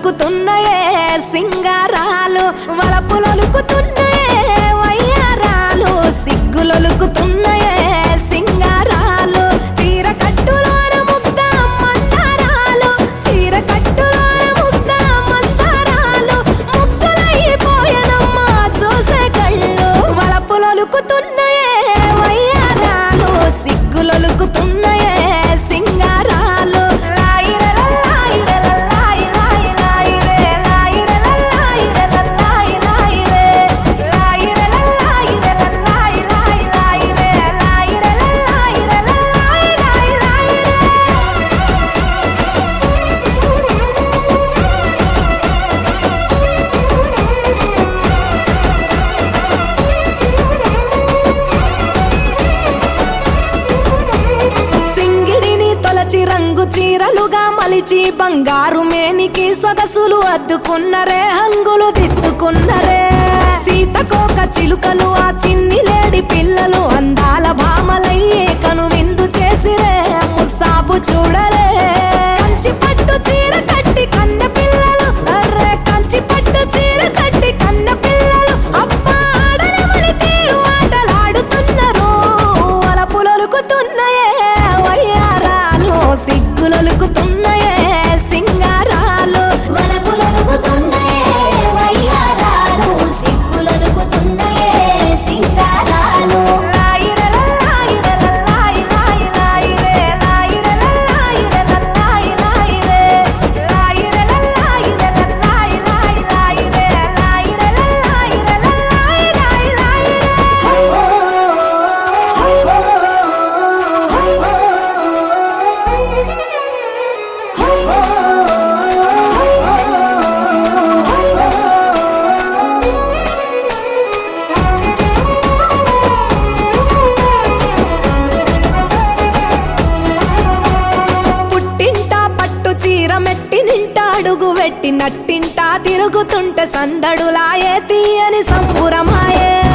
సిగ్గులొలుకుతున్నాయే సింగారాలు వలపులొలుకుతున్నాయే వయ్యారాలు సిగ్గులొలుకుతున్నాయే సింగారాలు చీర కట్టులోన ముద్ద మందారాలు చీర కట్టులోన ముద్ద మందారాలు ముగ్గులైపోయానమ్మా చూసే కళ్ళు వలపులొలుకుతున్నాయే వయ్యారాలు సిగ్గులొలుకుతున్నాయే సింగారాలు లాయిరలలాయిరలలాయి లాయి లాయిరే లాయిరలలాయిరలలాయి లాయిరే లాయిరలలాయిరలలాయి లాయి లాయిరే లాయిరలలాయిరలలాయి లాయి లాయిరే సింగిడిని తొలచి రంగు చీరలుగా మలిచి బంగారు మేనికి సొగసులు అద్దుకున్నరే హంగులు దిద్దుకున్నరే సీతకోక చిలుకలు ఆ చిన్ని లేడి పిల్లలు అందాల భామలయ్యే కను విందు చేసిరే ముస్తాబు చూడరే కంచి పట్టు చీర కట్టి కన్న పిల్లలు అర్రే కంచి పట్టు చీర కట్టి కన్న పిల్లలు అబ్బా ఆడనమని తీరు ఆటలాడుతున్నారు వలపులొలుకుతున్నాయే వయ్యారాలు సిగ్గులొలుకుతున్నాయే సింగారాలు వలపులొలుకుతున్నాయే వయ్యారాలు, సిగ్గులొలుకుతున్నాయే సింగారాలు. లాయిరలలాయిరలలాయి లాయి లాయిరే లాయిరలలాయిరలలాయి లాయిరే లాయిరలలాయిరలలాయి లాయి లాయిరే లాయిరలలాయిరలలాయి లాయి లాయిరే పుట్టింట పట్టు చీర మెట్టి నింట అడుగు వెట్టి నట్టింట తిరుగుతుంటే సందడులాయే తీయని సంపురమాయే